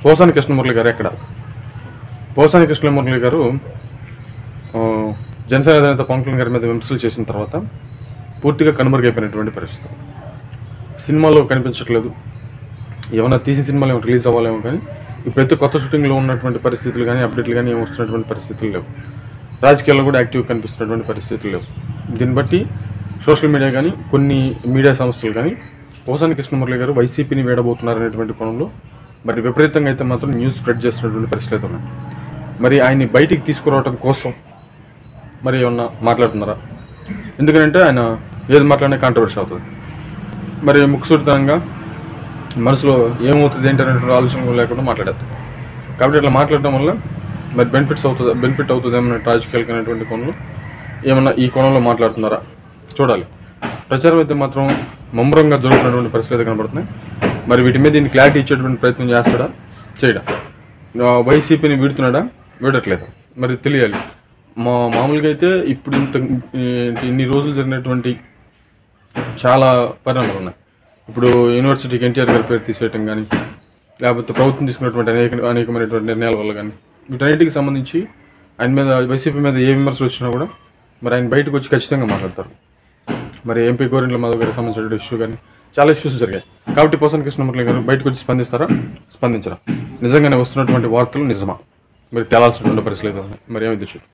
పోసాని కృష్ణమురళి గారు ఎక్కడ పోసాని కృష్ణమురళి గారు ఆ, జనసేన అధినేత పవన్ కళ్యాణ్ గారి మీద విమర్శలు చేసిన తర్వాత పూర్తిగా కనుమరుగైపోయినటువంటి పరిస్థితి సినిమాలో కనిపించట్లేదు ఏమైనా తీసిన సినిమాలు ఏమో రిలీజ్ అవ్వాలేమో కానీ ఇప్పుడైతే కొత్త షూటింగ్లో ఉన్నటువంటి పరిస్థితులు కానీ అప్డేట్లు కానీ ఏమి వస్తున్నటువంటి పరిస్థితులు లేవు రాజకీయాల్లో కూడా యాక్టివ్ కనిపిస్తున్నటువంటి పరిస్థితులు లేవు దీన్ని బట్టి సోషల్ మీడియా కానీ కొన్ని మీడియా సంస్థలు కానీ పోసాని కృష్ణమురళి గారు వైసీపీని వేడబోతున్నారనేటువంటి కోణంలో మరి విపరీతంగా అయితే మాత్రం న్యూస్ స్ప్రెడ్ చేస్తున్నటువంటి పరిస్థితులు అయితే ఉన్నాయి మరి ఆయన్ని బయటికి తీసుకురావడం కోసం మరి ఏమన్నా మాట్లాడుతున్నారా ఎందుకంటే ఆయన ఏది మాట్లాడినా కాంట్రవర్సీ అవుతుంది మరి ముక్కుసూటితనంగా మనసులో ఏమవుతుంది ఏంటి అనేటువంటి ఆలోచన లేకుండా మాట్లాడేస్తాం కాబట్టి ఇట్లా మాట్లాడటం వల్ల మరి బెనిఫిట్స్ అవుతుంది బెనిఫిట్ అవుతుంది ఏమన్నా రాజకీయాలకు అనేటువంటి కోణంలో ఏమన్నా ఈ కోణంలో మాట్లాడుతున్నారా చూడాలి ప్రచారం అయితే మాత్రం ముమ్మరంగా జరుగుతున్నటువంటి పరిస్థితులు అయితే కనబడుతున్నాయి మరి వీటి మీద దీన్ని క్లారిటీ ఇచ్చేటువంటి ప్రయత్నం చేస్తాడా చేయడా ఆ, వైసీపీని వీడుతున్నాడా వీడట్లేదు మరి తెలియాలి మా మామూలుగా అయితే ఇప్పుడు ఇంత ఇన్ని రోజులు జరిగినటువంటి చాలా పరిణామాలు ఉన్నాయి ఇప్పుడు యూనివర్సిటీకి ఎన్టీఆర్ గారి పేరు తీసేయటం కానీ లేకపోతే ప్రభుత్వం తీసుకున్నటువంటి అనేక అనేకమైనటువంటి నిర్ణయాల వల్ల కానీ వీటన్నిటికి సంబంధించి ఆయన మీద వైసీపీ మీద ఏ విమర్శలు వచ్చినా కూడా మరి ఆయన బయటకు వచ్చి ఖచ్చితంగా మాట్లాడతారు మరి ఎంపీ గోరెంట్ల మాధవ్ గారికి సంబంధించిన ఇష్యూ కానీ చాలా ఇష్యూస్ జరిగాయి కాబట్టి పోసన్ కృష్ణమురళి గారు బయటకు వచ్చి స్పందిస్తారా స్పందించరా నిజంగానే వస్తున్నటువంటి వార్తలు నిజమా మరి తేలాల్సినటువంటి పరిస్థితులు అయితే ఉన్నాయి మరి ఏమైంది చూడు